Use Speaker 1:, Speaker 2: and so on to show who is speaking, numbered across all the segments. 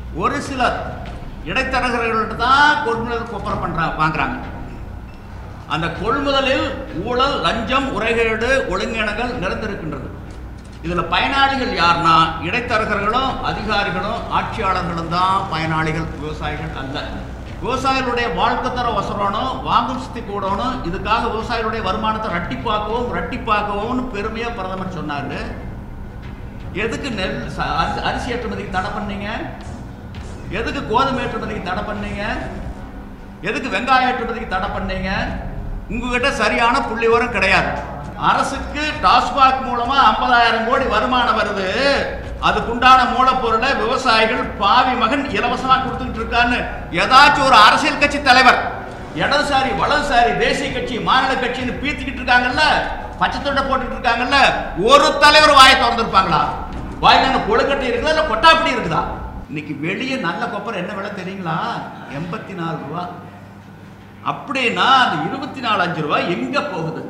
Speaker 1: ஒரு சிலர் இடைத்தரகர்கள்ட்ட தான் கொள்முதல் கொப்பரை பண்றா வாங்குறாங்க அந்த கொள்முதலில் ஊழல் லஞ்சம் உரைகேடு ஒழுங்கினங்கள் நிறைந்திருக்கின்றது இதுல பயனாளிகள் யார்னா இடைத்தரகர்களும் அதிகாரிகளும் ஆட்சியாளர்களும் தான் பயனாளிகள் விவசாயிகள் அல்ல விவசாயிகளுடைய வாழ்க்கை தர வசரணும் வாங்கும் சக்தி கூடணும் இதுக்காக விவசாயிகளுடைய வருமானத்தை ரட்டிப்பாக்கவும் ரட்டிப்பாக்கவும் பெருமையா பிரதமர் சொன்னாரு எதுக்கு நெல் ச- அரிசி- அரிசி ஏற்றுமதிக்கு தடை பண்ணீங்க எதுக்கு கோதுமை ஏற்றுமதிக்கு தடை பண்ணீங்க எதுக்கு வெங்காய ஏற்றுமதிக்கு தடை பண்ணீங்க உங்ககிட்ட சரியான புள்ளி விவரம் கிடையாது அரசுக்கு டாஸ்மாக் மூலமா 50000 கோடி வருமானம் வருது அதுக்குண்டான மூலப்பொருளை விவசாயிகள் பாவி மகன் இலவசமா கொடுத்துட்டு இருக்கான்னு ஏதாச்சும் ஒரு அரசியல் கட்சி தலைவர் இடதுசாரி வலதுசாரி தேசிய கட்சி மாநில கட்சின்னு பீத்திக்கிட்டு இருக்காங்கல்ல பச்சை தொண்டை போட்டுட்டு இருக்காங்கல்ல ஒரு தலைவர் வாயை திறந்திருப்பாங்களா வாயில என்ன கொழுக்கட்டை இருக்குதா இல்ல கொட்டாப்படி இருக்குதா இன்னைக்கு வெளியே நல்ல கொப்பரை என்ன விலை தெரியுங்களா எண்பத்தி நாலு ரூபா அப்படின்னா அந்த இருபத்தி நாலு அஞ்சு ரூபாய் எங்க போகுது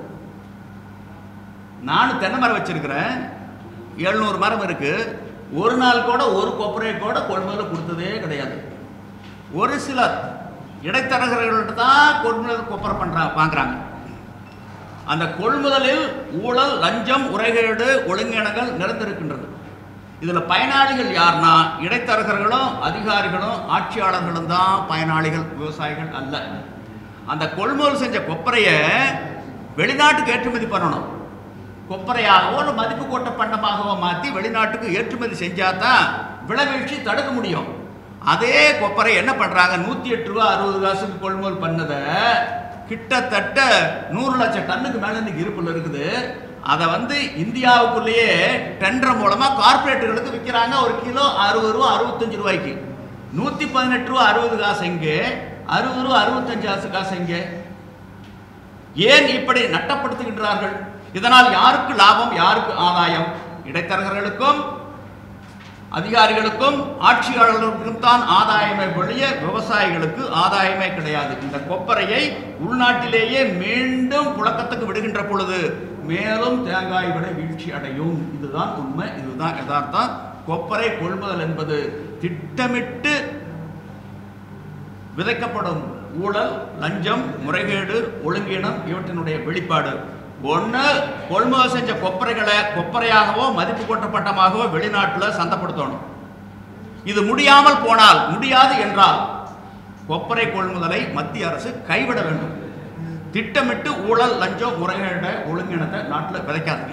Speaker 1: நானும் தென்னை மரம் வச்சிருக்கிறேன் எழுநூறு மரம் இருக்கு ஒரு நாள் கூட ஒரு கொப்பரை கூட கொள்முதல் கொடுத்ததே கிடையாது ஒரு சிலர் இடைத்தரகர்கள்ட்ட தான் கொள்முதல் கொப்பரை பண்றா வாங்குறாங்க அந்த கொள்முதலில் ஊழல் லஞ்சம் உரைகேடு ஒழுங்கினங்கள் நிறைந்திருக்கின்றது இதுல பயனாளிகள் யார்னா இடைத்தரகர்களும் அதிகாரிகளும் ஆட்சியாளர்களும் தான் பயனாளிகள் விவசாயிகள் அல்ல அந்த கொள்முதல் செஞ்ச கொப்பரைய வெளிநாட்டுக்கு ஏற்றுமதி பண்ணணும் கொப்பரையாகவோ இல்லை மதிப்பு கூட்ட பண்டமாகவோ மாற்றி வெளிநாட்டுக்கு ஏற்றுமதி செஞ்சாதான் விளைவீழ்ச்சி தடுக்க முடியும் அதே கொப்பரை என்ன பண்றாங்க நூத்தி எட்டு ரூபா அறுபது காசுக்கு கொள்முதல் பண்ணதை கிட்டத்தட்ட நூறு லட்சம் டன்னுக்கு மேல இன்னைக்கு இருப்புல இருக்குது அதை வந்து இந்தியாவுக்குள்ளேயே டெண்டர் மூலமா கார்பரேட்டுகளுக்கு விற்கிறாங்க ஒரு கிலோ அறுபது ரூபா அறுபத்தஞ்சு ரூபாய்க்கு நூத்தி பதினெட்டு ரூபா அறுபது காசு எங்கே அறுபது ரூபா அறுபத்தஞ்சு காசு காசு எங்கே ஏன் இப்படி நட்டப்படுத்துகின்றார்கள் இதனால் யாருக்கு லாபம் யாருக்கு ஆதாயம் இடைத்தரகர்களுக்கும் அதிகாரிகளுக்கும் ஆட்சியாளர்களுக்கும் தான் ஆதாயமே ஒழிய விவசாயிகளுக்கு ஆதாயமே கிடையாது இந்த கொப்பரையை உள்நாட்டிலேயே மீண்டும் புழக்கத்துக்கு விடுகின்ற பொழுது மேலும் தேங்காய் விலை வீழ்ச்சி அடையும் இதுதான் உண்மை இதுதான் யதார்த்தம் கொப்பரை கொள்முதல் என்பது திட்டமிட்டு விதைக்கப்படும் ஊழல் லஞ்சம் முறைகேடு ஒழுங்கீனம் இவற்றினுடைய வெளிப்பாடு ஒன்று கொள்முதல் செஞ்ச கொப்பரைகளை கொப்பரையாகவோ மதிப்பு கூட்ட பட்டமாகவோ வெளிநாட்டில் சந்தைப்படுத்தணும் இது முடியாமல் போனால் முடியாது என்றால் கொப்பரை கொள்முதலை மத்திய அரசு கைவிட வேண்டும் திட்டமிட்டு ஊழல் லஞ்சம் முறைகேட ஒழுங்கினத்தை நாட்டில் விதைக்காதீங்க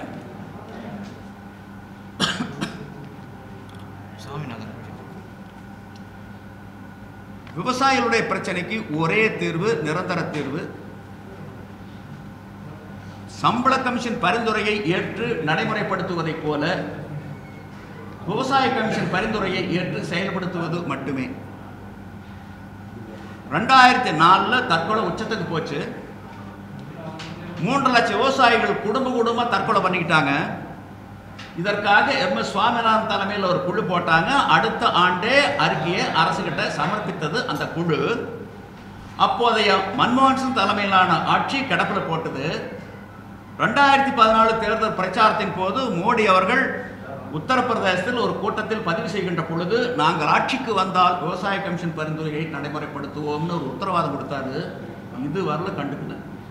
Speaker 2: சாமிநாதன்
Speaker 1: விவசாயிகளுடைய பிரச்சனைக்கு ஒரே தீர்வு நிரந்தர தீர்வு சம்பள கமிஷன் பரிந்துரையை ஏற்று நடைமுறைப்படுத்துவதைப் போல விவசாய கமிஷன் பரிந்துரையை ஏற்று செயல்படுத்துவது மட்டுமே ரெண்டாயிரத்தி நாலில் தற்கொலை உச்சத்துக்கு போச்சு மூன்று லட்சம் விவசாயிகள் குடும்ப குடும்ப தற்கொலை பண்ணிக்கிட்டாங்க இதற்காக எம் எஸ் சுவாமிநாதன் தலைமையில் ஒரு குழு போட்டாங்க அடுத்த ஆண்டே அறிக்கையை அரசுகிட்ட சமர்ப்பித்தது அந்த குழு அப்போதைய மன்மோகன் சிங் தலைமையிலான ஆட்சி கிடப்பில் போட்டது ரெண்டாயிரத்தி பதினாலு தேர்தல் பிரச்சாரத்தின் போது மோடி அவர்கள் உத்தரப்பிரதேசத்தில் ஒரு கூட்டத்தில் பதிவு செய்கின்ற பொழுது நாங்கள் ஆட்சிக்கு வந்தால் விவசாய கமிஷன் பரிந்துரையை நடைமுறைப்படுத்துவோம்னு ஒரு உத்தரவாதம் கொடுத்தாரு இது வரல கண்டுக்கல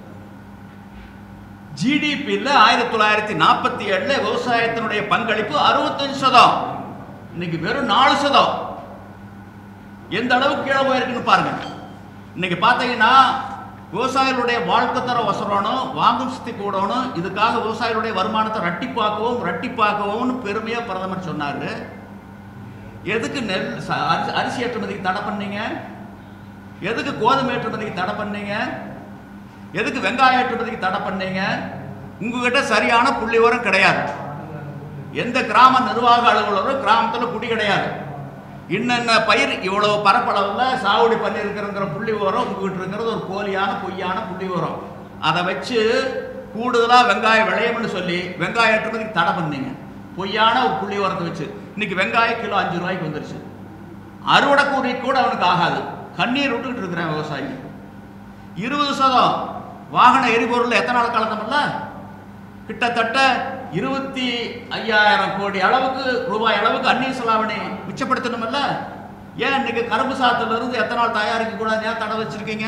Speaker 1: ஜிடிபியில் ஆயிரத்தி தொள்ளாயிரத்தி நாற்பத்தி ஏழுல விவசாயத்தினுடைய பங்களிப்பு அறுபத்தஞ்சு சதம் இன்னைக்கு வெறும் நாலு சதம் எந்த அளவுக்கு கீழே போயிருக்குன்னு பாருங்க இன்னைக்கு பார்த்தீங்கன்னா விவசாயிகளுடைய வாழ்க்கை தர வசரணும் வாங்கும் சக்தி கூடணும் இதுக்காக விவசாயிகளுடைய வருமானத்தை ரட்டிப்பாக்கவும் ரட்டிப்பாக்கவும் பெருமையா பிரதமர் சொன்னாரு எதுக்கு நெல் ச- அரிசி அரிசி ஏற்றுமதிக்கு தடை பண்ணீங்க எதுக்கு கோதுமை ஏற்றுமதிக்கு தடை பண்ணீங்க எதுக்கு வெங்காய ஏற்றுமதிக்கு தடை பண்ணீங்க உங்ககிட்ட சரியான புள்ளி விவரம் கிடையாது எந்த கிராம நிர்வாக அலுவலரும் கிராமத்தில் குடி கிடையாது இன்னென்ன பயிர் இவ்வளவு பரப்பளவில் சாகுடி பண்ணியிருக்கிறங்கிற புள்ளி விவரம் உங்ககிட்ட இருக்கிறது ஒரு போலியான பொய்யான புள்ளி விவரம் அதை வச்சு கூடுதலாக வெங்காயம் விளையும்னு சொல்லி வெங்காய ஏற்றுமதிக்கு தடை பண்ணீங்க பொய்யான ஒரு புள்ளி விவரத்தை வச்சு இன்னைக்கு வெங்காயம் கிலோ அஞ்சு ரூபாய்க்கு வந்துருச்சு அறுவடை கூலி கூட அவனுக்கு ஆகாது கண்ணீர் விட்டுக்கிட்டு இருக்கிறேன் விவசாயி இருபது சதம் வாகன எரிபொருள் எத்தனால் கலந்தமில்ல கிட்டத்தட்ட இருபத்தி ஐயாயிரம் கோடி அளவுக்கு ரூபாய் அளவுக்கு அந்நிய செலாவணி மிச்சப்படுத்தணுமில்ல ஏன் இன்னைக்கு கரும்பு சாத்துல இருந்து எத்தனால் தயாரிக்க கூடாது ஏன் தடை வச்சிருக்கீங்க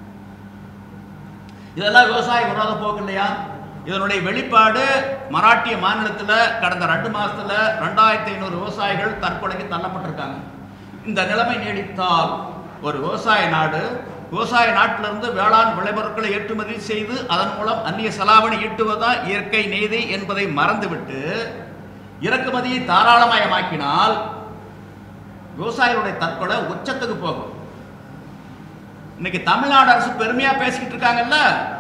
Speaker 1: இதெல்லாம் விவசாய விரோத போக்கு இல்லையா இதனுடைய வெளிப்பாடு மராட்டிய மாநிலத்தில் கடந்த ரெண்டு மாசத்துல ரெண்டாயிரத்தி ஐநூறு விவசாயிகள் தற்கொலைக்கு தள்ளப்பட்டிருக்காங்க இந்த நிலைமை நீடித்தால் ஒரு விவசாய நாடு விவசாய நாட்டிலிருந்து வேளாண் விளைபொருட்களை ஏற்றுமதி செய்து அதன் மூலம் அந்நிய செலாவணி ஈட்டுவதுதான் இயற்கை நீதி என்பதை மறந்துவிட்டு இறக்குமதியை தாராளமயமாக்கினால் விவசாயிகளுடைய தற்கொலை உச்சத்துக்கு போகும் இன்னைக்கு தமிழ்நாடு அரசு பெருமையா பேசிக்கிட்டு இருக்காங்கல்ல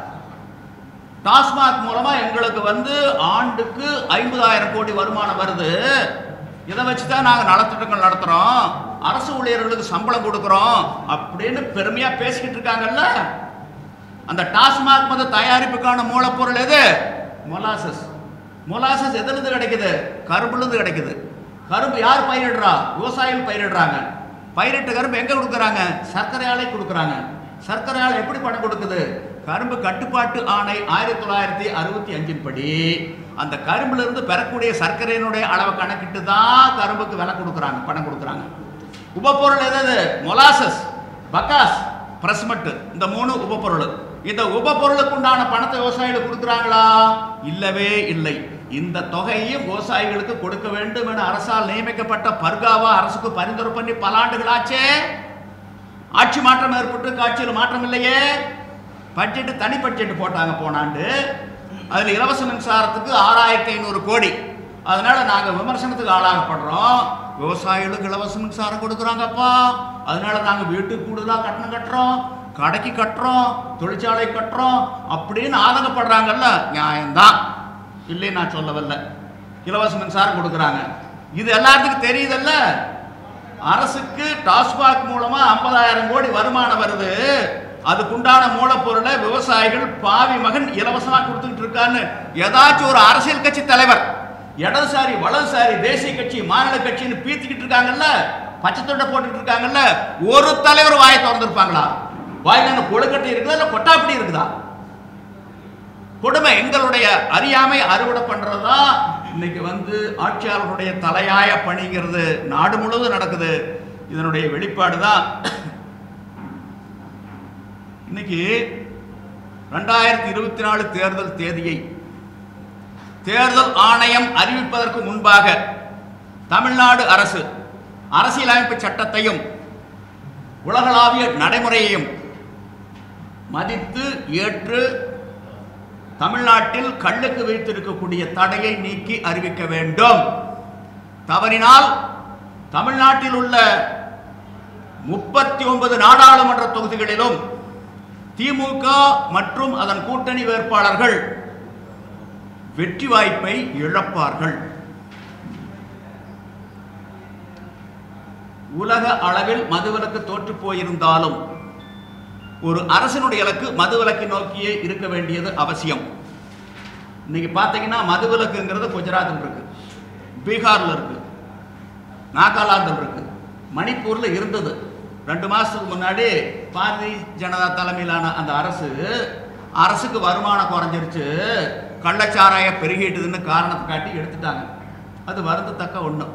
Speaker 1: டாஸ்மாக் மூலமா எங்களுக்கு வந்து ஆண்டுக்கு ஐம்பதாயிரம் கோடி வருமானம் வருது இதை வச்சு தான் நாங்கள் நலத்திட்டங்கள் நடத்துறோம் அரசு ஊழியர்களுக்கு சம்பளம் கொடுக்குறோம் அப்படின்னு பெருமையா பேசிக்கிட்டு இருக்காங்கல்ல அந்த டாஸ்மாக் மத தயாரிப்புக்கான மூலப்பொருள் எது மொலாசஸ் மொலாசஸ் எதுலேருந்து கிடைக்குது கரும்புலேருந்து கிடைக்குது கரும்பு யார் பயிரிடுறா விவசாயிகள் பயிரிடுறாங்க பயிரிட்ட கரும்பு எங்கே கொடுக்குறாங்க சர்க்கரை ஆலை கொடுக்குறாங்க சர்க்கரை ஆலை எப்படி பணம் கொடுக்குது கரும்பு கட்டுப்பாட்டு ஆணை ஆயிரத்தி தொள்ளாயிரத்தி அறுபத்தி அஞ்சின் படி அந்த கரும்புல இருந்து பெறக்கூடிய சர்க்கரையினுடைய அளவை கணக்கிட்டு தான் கரும்புக்கு விலை கொடுக்குறாங்க பணம் கொடுக்குறாங்க உபப்பொருள் எது மொலாசஸ் பக்காஸ் பிரஸ்மட்டு இந்த மூணு உபப்பொருள் இந்த உபப்பொருளுக்கு உண்டான பணத்தை விவசாயிகளுக்கு கொடுக்குறாங்களா இல்லவே இல்லை இந்த தொகையையும் விவசாயிகளுக்கு கொடுக்க வேண்டும் என அரசால் நியமிக்கப்பட்ட பர்காவா அரசுக்கு பரிந்துரை பண்ணி பல ஆண்டுகளாச்சே ஆட்சி மாற்றம் ஏற்பட்டு காட்சியில் மாற்றம் இல்லையே பட்ஜெட் தனி பட்ஜெட் போட்டாங்க போன ஆண்டு அதில் இலவச மின்சாரத்துக்கு ஆறாயிரத்தி ஐநூறு கோடி அதனால நாங்கள் விமர்சனத்துக்கு ஆளாகப்படுறோம் விவசாயிகளுக்கு இலவச மின்சாரம் கொடுக்குறாங்கப்பா அதனால நாங்கள் வீட்டுக்கு கூடுதலாக கட்டணம் கட்டுறோம் கடைக்கு கட்டுறோம் தொழிற்சாலை கட்டுறோம் அப்படின்னு ஆதங்கப்படுறாங்கல்ல நியாயம்தான் இல்லை நான் சொல்லவில்லை இலவச மின்சாரம் கொடுக்குறாங்க இது எல்லாத்துக்கும் தெரியுதல்ல அரசுக்கு டாஸ்மாக் மூலமா ஐம்பதாயிரம் கோடி வருமானம் வருது அதுக்குண்டான மூலப்பொருளை விவசாயிகள் பாவி மகன் இலவசமா கொடுத்துக்கிட்டு இருக்கான்னு ஏதாச்சும் ஒரு அரசியல் கட்சி தலைவர் இடதுசாரி வலதுசாரி தேசிய கட்சி மாநில கட்சின்னு பீத்திக்கிட்டு இருக்காங்கல்ல பச்சை தொண்டை போட்டுக்கிட்டு இருக்காங்கல்ல ஒரு தலைவர் வாயை திறந்திருப்பாங்களா வாயில என்ன கொழுக்கட்டை இருக்குதா இல்ல கொட்டாப்படி இருக்குதா கொடுமை எங்களுடைய அறியாமை அறுவடை பண்றதா இன்னைக்கு வந்து ஆட்சியாளர்களுடைய தலையாய பணிங்கிறது நாடு முழுவதும் நடக்குது இதனுடைய வெளிப்பாடு தான் இன்னைக்கு ரெண்டாயிரத்தி இருபத்தி நாலு தேர்தல் தேதியை தேர்தல் ஆணையம் அறிவிப்பதற்கு முன்பாக தமிழ்நாடு அரசு அரசியலமைப்பு சட்டத்தையும் உலகளாவிய நடைமுறையையும் மதித்து ஏற்று தமிழ்நாட்டில் கல்லுக்கு வைத்திருக்கக்கூடிய தடையை நீக்கி அறிவிக்க வேண்டும் தவறினால் தமிழ்நாட்டில் உள்ள முப்பத்தி ஒன்பது நாடாளுமன்ற தொகுதிகளிலும் திமுக மற்றும் அதன் கூட்டணி வேட்பாளர்கள் வெற்றி வாய்ப்பை இழப்பார்கள் உலக அளவில் மதுவிலக்கு தோற்று போயிருந்தாலும் ஒரு அரசனுடைய இலக்கு மதுவிலக்கை நோக்கியே இருக்க வேண்டியது அவசியம் இன்னைக்கு பார்த்தீங்கன்னா மதுவிலக்குங்கிறது குஜராத்தில் இருக்கு பீகார்ல இருக்கு நாகாலாந்தில் இருக்கு மணிப்பூர்ல இருந்தது ரெண்டு மாசத்துக்கு முன்னாடி பாரதிய ஜனதா தலைமையிலான அந்த அரசு அரசுக்கு வருமானம் குறைஞ்சிருச்சு கள்ளச்சாராய பெருகிட்டுதுன்னு காரணத்தை காட்டி எடுத்துட்டாங்க அது வருந்தத்தக்க ஒண்ணு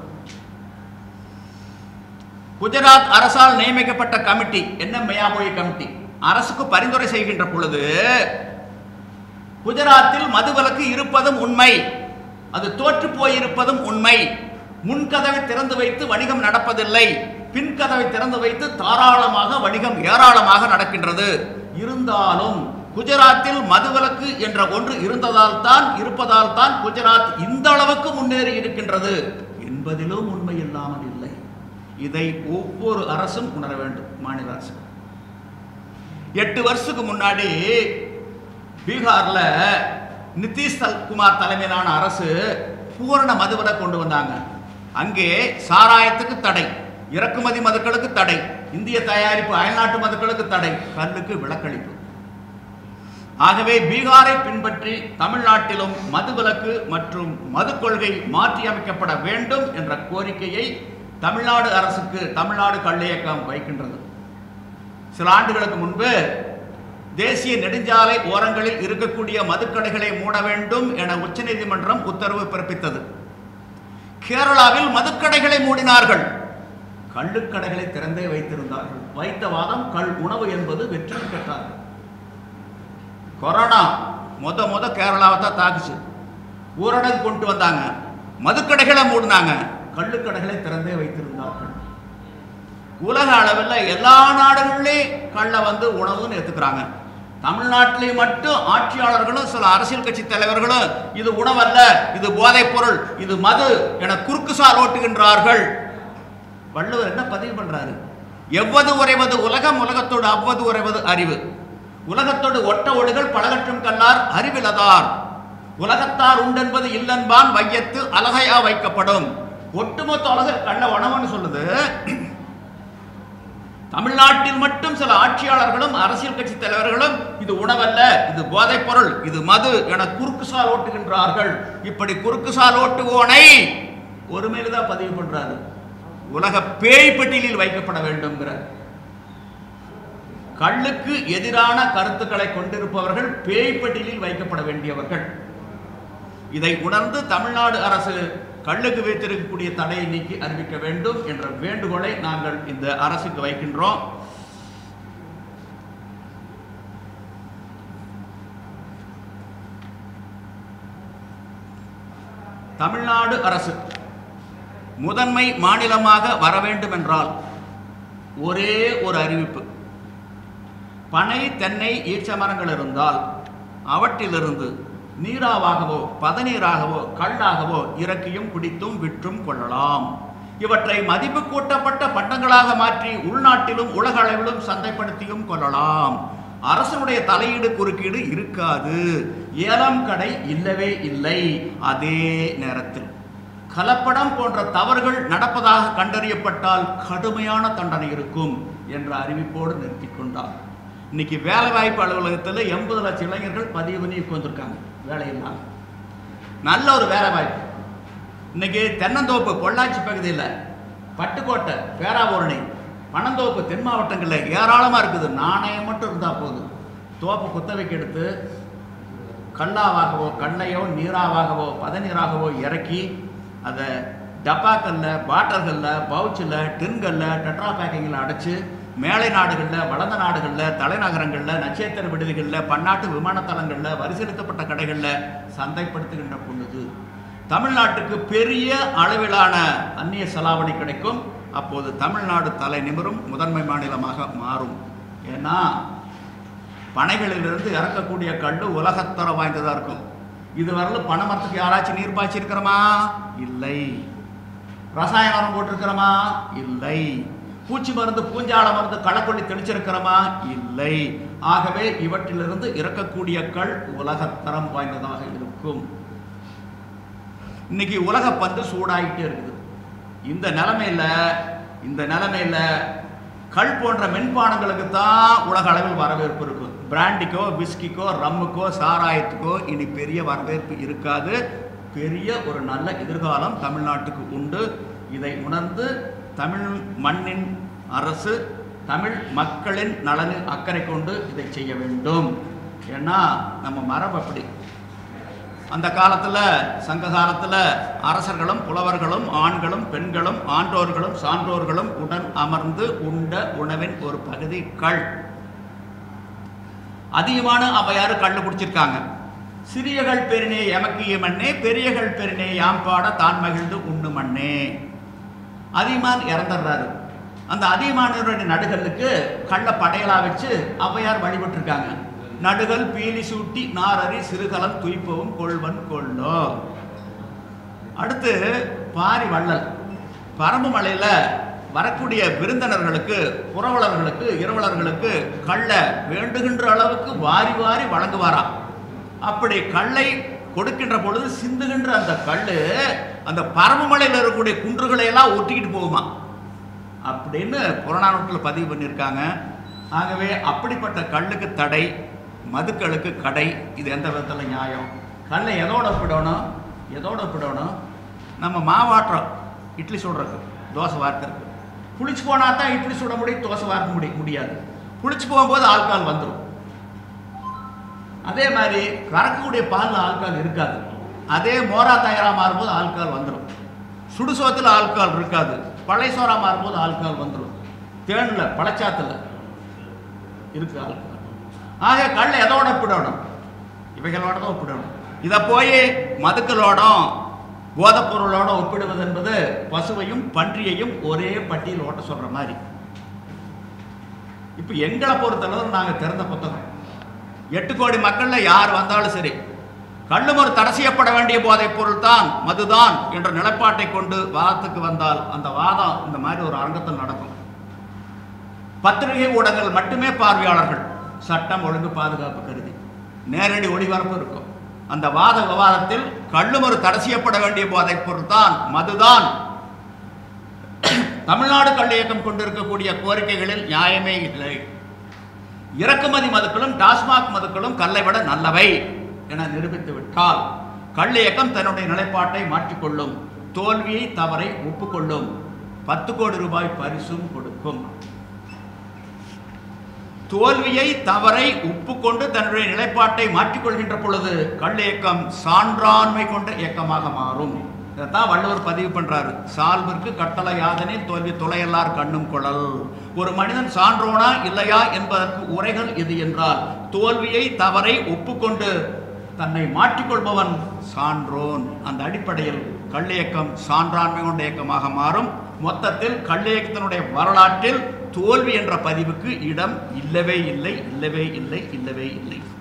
Speaker 1: குஜராத் அரசால் நியமிக்கப்பட்ட கமிட்டி என்ன மெயாமொழி கமிட்டி அரசுக்கு பரிந்துரை செய்கின்ற பொழுது குஜராத்தில் மதுவிலக்கு இருப்பதும் உண்மை அது தோற்று போயிருப்பதும் உண்மை முன்கதவை திறந்து வைத்து வணிகம் நடப்பதில்லை பின்கதவை திறந்து வைத்து தாராளமாக வணிகம் ஏராளமாக நடக்கின்றது இருந்தாலும் குஜராத்தில் மதுவிலக்கு என்ற ஒன்று இருந்ததால் தான் இருப்பதால் தான் குஜராத் இந்த அளவுக்கு முன்னேறி இருக்கின்றது என்பதிலும் உண்மை இல்லாமல் இல்லை இதை ஒவ்வொரு அரசும் உணர வேண்டும் மாநில அரசு எட்டு வருஷத்துக்கு முன்னாடி பீகார்ல நிதிஷ் குமார் தலைமையிலான அரசு பூரண மதுவில கொண்டு வந்தாங்க அங்கே சாராயத்துக்கு தடை இறக்குமதி மதுக்களுக்கு தடை இந்திய தயாரிப்பு அயல்நாட்டு மதுக்களுக்கு தடை கல்லுக்கு விலக்களிப்பு ஆகவே பீகாரை பின்பற்றி தமிழ்நாட்டிலும் மதுவிலக்கு மற்றும் மது கொள்கை மாற்றியமைக்கப்பட வேண்டும் என்ற கோரிக்கையை தமிழ்நாடு அரசுக்கு தமிழ்நாடு கள்ளியக்கம் வைக்கின்றது சில ஆண்டுகளுக்கு முன்பு தேசிய நெடுஞ்சாலை ஓரங்களில் இருக்கக்கூடிய மதுக்கடைகளை மூட வேண்டும் என உச்சநீதிமன்றம் உத்தரவு பிறப்பித்தது கேரளாவில் மதுக்கடைகளை மூடினார்கள் கள்ளுக்கடைகளை திறந்தே வைத்திருந்தார்கள் வைத்த வாதம் கள் உணவு என்பது வெற்றி பெற்றார்கள் கொரோனா முத முத கேரளாவை தான் தாக்குச்சு ஊரடங்கு கொண்டு வந்தாங்க மதுக்கடைகளை மூடினாங்க கள்ளுக்கடைகளை திறந்தே வைத்திருந்தார்கள் உலக அளவில் எல்லா நாடுகள்லையும் கள்ளை வந்து உணவுன்னு எடுத்துக்கிறாங்க தமிழ்நாட்டிலே மட்டும் ஆட்சியாளர்களும் சில அரசியல் கட்சி தலைவர்களும் இது உணவல்ல இது போதைப் பொருள் இது மது என குறுக்குசால் ஓட்டுகின்றார்கள் வள்ளுவர் என்ன பதிவு பண்றாரு எவ்வது உறைவது உலகம் உலகத்தோடு அவ்வது உறைவது அறிவு உலகத்தோடு ஒட்ட ஒடுகள் பழகற்றும் கல்லார் அறிவிலதார் உலகத்தார் உண்டென்பது இல்லன்பான் வையத்து அழகையா வைக்கப்படும் ஒட்டுமொத்த உலக கள்ள உணவுன்னு சொல்லுது தமிழ்நாட்டில் மட்டும் சில ஆட்சியாளர்களும் அரசியல் கட்சி தலைவர்களும் இது உணவல்ல இது போதைப் பொருள் இது மது என குறுக்குசால் ஓட்டுகின்றார்கள் இப்படி குறுக்குசால் ஓட்டுவோனை ஒருமையில தான் பதிவு பண்றாரு உலக பேய் பட்டியலில் வைக்கப்பட வேண்டும்ங்கிற கள்ளுக்கு எதிரான கருத்துக்களை கொண்டிருப்பவர்கள் பேய் பட்டியலில் வைக்கப்பட வேண்டியவர்கள் இதை உணர்ந்து தமிழ்நாடு அரசு கள்ளுக்கு வைத்திருக்கக்கூடிய தடையை நீக்கி அறிவிக்க வேண்டும் என்ற வேண்டுகோளை நாங்கள் இந்த அரசுக்கு வைக்கின்றோம் தமிழ்நாடு அரசு முதன்மை மாநிலமாக வர வேண்டும் என்றால் ஒரே ஒரு அறிவிப்பு பனை தென்னை ஈச்ச மரங்கள் இருந்தால் அவற்றிலிருந்து நீராவாகவோ பதநீராகவோ கல்லாகவோ இறக்கியும் குடித்தும் விற்றும் கொள்ளலாம் இவற்றை மதிப்பு கூட்டப்பட்ட பண்டங்களாக மாற்றி உள்நாட்டிலும் உலக அளவிலும் சந்தைப்படுத்தியும் கொள்ளலாம் அரசனுடைய தலையீடு குறுக்கீடு இருக்காது ஏலம் கடை இல்லவே இல்லை அதே நேரத்தில் கலப்படம் போன்ற தவறுகள் நடப்பதாக கண்டறியப்பட்டால் கடுமையான தண்டனை இருக்கும் என்ற அறிவிப்போடு நிறுத்திக் கொண்டார் இன்னைக்கு வேலை வாய்ப்பு அலுவலகத்தில் எண்பது லட்சம் இளைஞர்கள் பதிவு பண்ணி உட்காந்துருக்காங்க வேலையில்லாம நல்ல ஒரு வேலை வாய்ப்பு இன்னைக்கு தென்னந்தோப்பு பொள்ளாச்சி பகுதியில் பட்டுக்கோட்டை பேராபூரணி பனந்தோப்பு தென் மாவட்டங்களில் ஏராளமாக இருக்குது நாணயம் மட்டும் இருந்தால் போதும் தோப்பு குத்தவைக்கு எடுத்து கல்லாவாகவோ கண்ணையோ நீராவாகவோ பதநீராகவோ இறக்கி அதை டப்பாக்களில் பாட்டர்களில் பவுச்சில் டின்களில் டெட்ரா பேக்கிங்கில் அடைச்சு மேலை நாடுகளில் வளர்ந்த நாடுகளில் தலைநகரங்களில் நட்சத்திர விடுதிகளில் பன்னாட்டு விமானத்தளங்களில் வரிசெலுத்தப்பட்ட கடைகளில் சந்தைப்படுத்துகின்ற பொழுது தமிழ்நாட்டுக்கு பெரிய அளவிலான அந்நிய செலாவணி கிடைக்கும் அப்போது தமிழ்நாடு தலை நிமிரும் முதன்மை மாநிலமாக மாறும் ஏன்னா பனைகளிலிருந்து இறக்கக்கூடிய கல் உலகத்தர வாய்ந்ததாக இருக்கும் இதுவரையிலும் பனைமரத்துக்கு யாராச்சும் நீர் பாய்ச்சிருக்கிறோமா இல்லை ரசாயன உரம் போட்டிருக்கிறோமா இல்லை பூச்சி மருந்து பூஞ்சால மருந்து களக்கொல்லி தெளிச்சிருக்கிறோமா இல்லை ஆகவே இவற்றிலிருந்து இறக்கக்கூடிய கல் உலகத்தரம் வாய்ந்ததாக இருக்கும் இன்னைக்கு உலக பந்து சூடாகிட்டே இருக்குது இந்த நிலைமையில இந்த நிலைமையில கள் போன்ற மென்பானங்களுக்கு தான் உலக அளவில் வரவேற்பு இருக்கும் பிராண்டிக்கோ விஸ்கிக்கோ ரம்முக்கோ சாராயத்துக்கோ இனி பெரிய வரவேற்பு இருக்காது பெரிய ஒரு நல்ல எதிர்காலம் தமிழ்நாட்டுக்கு உண்டு இதை உணர்ந்து தமிழ் மண்ணின் அரசு தமிழ் மக்களின் நலனில் அக்கறை கொண்டு இதை செய்ய வேண்டும் ஏன்னா நம்ம மரபு அப்படி அந்த காலத்தில் சங்க காலத்தில் அரசர்களும் புலவர்களும் ஆண்களும் பெண்களும் ஆன்றோர்களும் சான்றோர்களும் உடன் அமர்ந்து உண்ட உணவின் ஒரு பகுதி கள் அதிகமான அவையாறு கள்ளு குடிச்சிருக்காங்க சிறியகள் பெருனே எமக்கிய மண்ணே பெரியகள் பெருனே யாம்பாட தான் மகிழ்ந்து உண்ணு மண்ணே அதிகமான் இறந்துடுறாரு அந்த அதிகமானவருடைய நடுகளுக்கு கள்ள படையலா வச்சு ஔவையார் வழிபட்டிருக்காங்க நடுகள் பீலி சூட்டி நாரறி சிறுகலம் துய்ப்பவும் கொள்வன் கொள்ளோ அடுத்து பாரி வள்ளல் பரம்பு மலையில வரக்கூடிய விருந்தினர்களுக்கு புறவலர்களுக்கு இரவலர்களுக்கு கள்ள வேண்டுகின்ற அளவுக்கு வாரி வாரி வழங்குவாராம் அப்படி கல்லை கொடுக்கின்ற பொழுது சிந்துகின்ற அந்த கல்லு அந்த பரமமலையில் இருக்கக்கூடிய குன்றுகளை எல்லாம் ஒட்டிக்கிட்டு போகுமா அப்படின்னு புறநானூற்றில் பதிவு பண்ணியிருக்காங்க ஆகவே அப்படிப்பட்ட கல்லுக்கு தடை மதுக்களுக்கு கடை இது எந்த விதத்தில் நியாயம் கல்லை எதோட ஒப்பிடணும் எதோட ஒப்பிடணும் நம்ம மாவாட்டுறோம் இட்லி சுடுறதுக்கு தோசை வார்க்கறதுக்கு புளிச்சு போனால் தான் இட்லி சுட முடியும் தோசை வார்க்க முடி முடியாது புளிச்சு போகும்போது ஆல்கால் வந்துடும் அதே மாதிரி கறக்கக்கூடிய பாலில் ஆல்கால் இருக்காது அதே மோரா தயாராக மாறும்போது ஆல்கால் வந்துடும் சுடுசோத்தில் ஆல்கால் இருக்காது பழைய சோறா மாறும்போது ஆல்கஹால் வந்துடும் தேனில் பழச்சாத்துல இருக்கு ஆல்கஹால் ஆக கல் எதோட ஒப்பிடணும் இவைகளோட தான் ஒப்பிடணும் இதை போய் மதுக்களோடும் போதைப் பொருளோட ஒப்பிடுவது என்பது பசுவையும் பன்றியையும் ஒரே பட்டியல் ஓட்ட சொல்ற மாதிரி இப்போ எங்களை பொறுத்தளவு நாங்கள் திறந்த புத்தகம் எட்டு கோடி மக்கள்ல யார் வந்தாலும் சரி கள்ளும் ஒரு தடை செய்யப்பட வேண்டிய போதைப் பொருள் தான் மதுதான் என்ற நிலைப்பாட்டை கொண்டு வாதத்துக்கு வந்தால் அந்த வாதம் இந்த மாதிரி ஒரு அரங்கத்தில் நடக்கும் பத்திரிகை ஊடகங்கள் மட்டுமே பார்வையாளர்கள் சட்டம் ஒழுங்கு பாதுகாப்பு கருதி நேரடி ஒளிபரப்பு இருக்கும் அந்த வாத விவாதத்தில் கள்ளும் ஒரு தடை செய்யப்பட வேண்டிய போதைப் பொருள் தான் மதுதான் தமிழ்நாடு கள்ள இயக்கம் கொண்டிருக்கக்கூடிய கோரிக்கைகளில் நியாயமே இல்லை இறக்குமதி மதுக்களும் டாஸ்மாக் மதுக்களும் கல்லை விட நல்லவை என நிரூபித்து விட்டால் கள்ள இயக்கம் தன்னுடைய நிலைப்பாட்டை மாற்றிக்கொள்ளும் தோல்வியை தவறை ஒப்புக்கொள்ளும் பத்து கோடி ரூபாய் பரிசும் கொடுக்கும் தோல்வியை தவறை ஒப்புக்கொண்டு தன்னுடைய நிலைப்பாட்டை மாற்றிக்கொள்கின்ற பொழுது கள்ள இயக்கம் சான்றாண்மை கொண்ட இயக்கமாக மாறும் இதைத்தான் வள்ளுவர் பதிவு பண்றாரு சால்விற்கு கட்டளை யாதனில் தோல்வி துளையல்லார் கண்ணும் குழல் ஒரு மனிதன் சான்றோனா இல்லையா என்பதற்கு உரைகள் இது என்றால் தோல்வியை தவறை ஒப்புக்கொண்டு தன்னை மாற்றிக்கொள்பவன் சான்றோன் அந்த அடிப்படையில் கள்ளியக்கம் சான்றாண்மை கொண்ட இயக்கமாக மாறும் மொத்தத்தில் கள்ளியக்கத்தினுடைய வரலாற்றில் தோல்வி என்ற பதிவுக்கு இடம் இல்லவே இல்லை இல்லவே இல்லை இல்லவே இல்லை